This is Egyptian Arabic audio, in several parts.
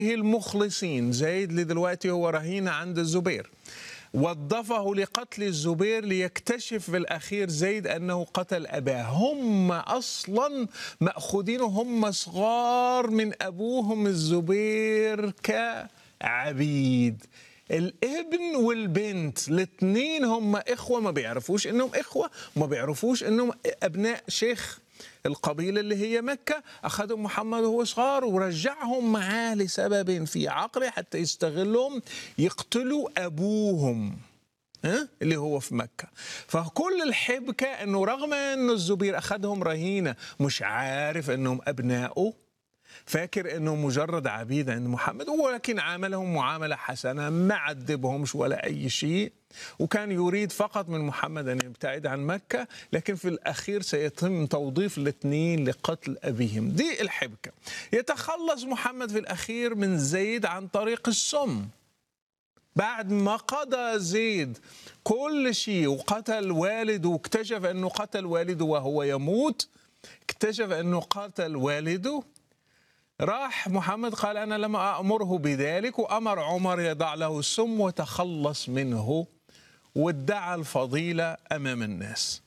المخلصين زيد اللي دلوقتي هو رهين عند الزبير وظفه لقتل الزبير ليكتشف في الأخير زيد أنه قتل أباه هم أصلا مأخوذين هم صغار من أبوهم الزبير كعبيد الابن والبنت الاثنين هم إخوة ما بيعرفوش إنهم إخوة ما بيعرفوش إنهم أبناء شيخ القبيلة اللي هي مكة أخذهم محمد وهو صغار ورجعهم معاه لسبب في عقله حتى يستغلهم يقتلوا أبوهم ها؟ اللي هو في مكة فكل الحبكة أنه رغم أنه الزبير أخذهم رهينة مش عارف أنهم أبنائه فاكر انه مجرد عبيد عند محمد ولكن عاملهم معامله حسنه ما عذبهمش ولا اي شيء وكان يريد فقط من محمد ان يبتعد عن مكه لكن في الاخير سيتم توظيف الاثنين لقتل ابيهم دي الحبكه يتخلص محمد في الاخير من زيد عن طريق السم بعد ما قضى زيد كل شيء وقتل والده واكتشف انه قتل والده وهو يموت اكتشف انه قتل والده راح محمد قال أنا لم أأمره بذلك وأمر عمر يضع له السم وتخلص منه وادعى الفضيلة أمام الناس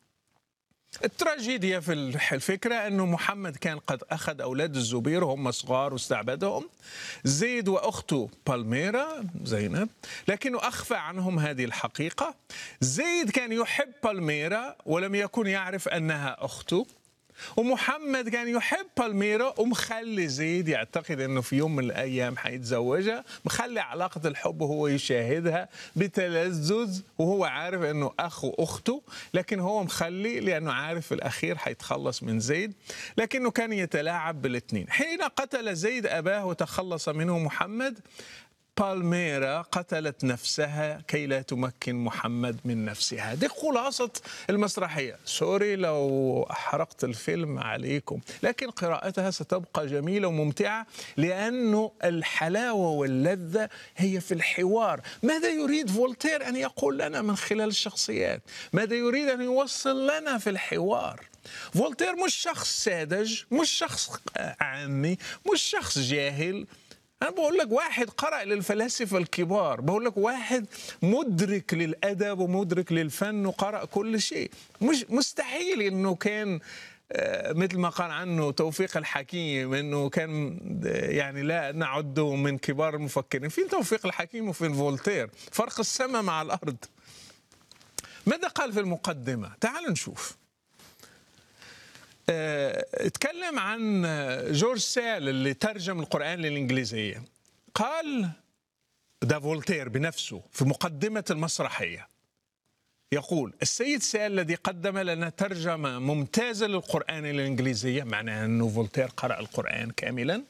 التراجيديا في الفكرة أنه محمد كان قد أخذ أولاد الزبير وهم صغار واستعبدهم زيد وأخته بالميرا زينب لكنه أخفى عنهم هذه الحقيقة زيد كان يحب بالميرا ولم يكن يعرف أنها أخته ومحمد كان يحب بالميرا ومخلي زيد يعتقد انه في يوم من الايام حيتزوجها مخلي علاقه الحب وهو يشاهدها بتلذذ وهو عارف انه اخ واخته لكن هو مخلي لانه عارف في الاخير حيتخلص من زيد لكنه كان يتلاعب بالاثنين حين قتل زيد اباه وتخلص منه محمد بالميرا قتلت نفسها كي لا تمكن محمد من نفسها دي خلاصة المسرحية سوري لو أحرقت الفيلم عليكم لكن قراءتها ستبقى جميلة وممتعة لأنه الحلاوة واللذة هي في الحوار ماذا يريد فولتير أن يقول لنا من خلال الشخصيات ماذا يريد أن يوصل لنا في الحوار فولتير مش شخص ساذج مش شخص عامي مش شخص جاهل أنا بقول لك واحد قرأ للفلاسفة الكبار بقول لك واحد مدرك للأدب ومدرك للفن وقرأ كل شيء مش مستحيل إنه كان مثل ما قال عنه توفيق الحكيم انه كان يعني لا نعده من كبار المفكرين فين توفيق الحكيم وفين فولتير فرق السماء مع الارض ماذا قال في المقدمه تعالوا نشوف اتكلم عن جورج سال اللي ترجم القرآن للإنجليزية قال ده فولتير بنفسه في مقدمة المسرحية يقول السيد سال الذي قدم لنا ترجمة ممتازة للقرآن للإنجليزية معناه أنه فولتير قرأ القرآن كاملا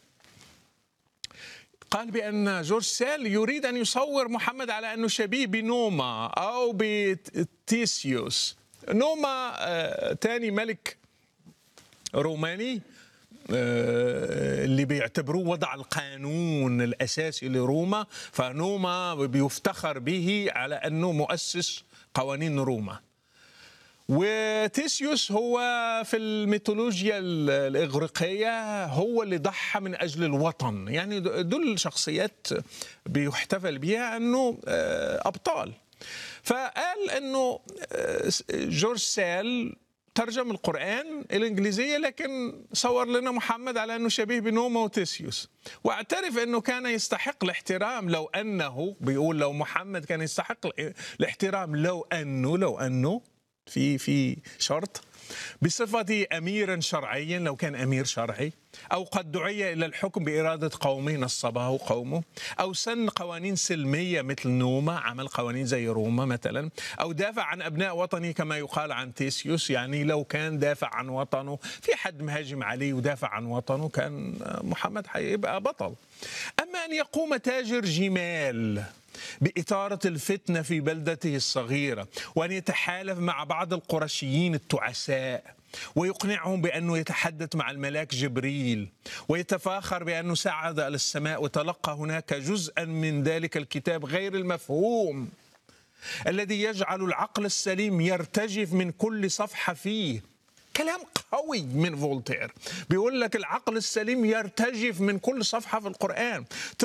قال بأن جورج سال يريد أن يصور محمد على أنه شبيه بنوما أو بتيسيوس نوما آه تاني ملك روماني اللي بيعتبروه وضع القانون الاساسي لروما فنوما بيفتخر به على انه مؤسس قوانين روما وتيسيوس هو في الميثولوجيا الإغريقية هو اللي ضحى من أجل الوطن يعني دول شخصيات بيحتفل بها أنه أبطال فقال أنه جورج سال ترجم القرآن الإنجليزية لكن صور لنا محمد على أنه شبيه بنوما وتيسيوس واعترف أنه كان يستحق الاحترام لو أنه بيقول لو محمد كان يستحق الاحترام لو أنه لو أنه في في شرط بصفته اميرا شرعيا لو كان امير شرعي او قد دعي الى الحكم باراده قومه نصبه قومه او سن قوانين سلميه مثل نوما عمل قوانين زي روما مثلا او دافع عن ابناء وطنه كما يقال عن تيسيوس يعني لو كان دافع عن وطنه في حد مهاجم عليه ودافع عن وطنه كان محمد حيبقى بطل اما ان يقوم تاجر جمال بإثارة الفتنة في بلدته الصغيرة وأن يتحالف مع بعض القرشيين التعساء ويقنعهم بأنه يتحدث مع الملاك جبريل ويتفاخر بأنه صعد إلى السماء وتلقى هناك جزءا من ذلك الكتاب غير المفهوم الذي يجعل العقل السليم يرتجف من كل صفحة فيه كلام قوي من فولتير بيقول لك العقل السليم يرتجف من كل صفحة في القرآن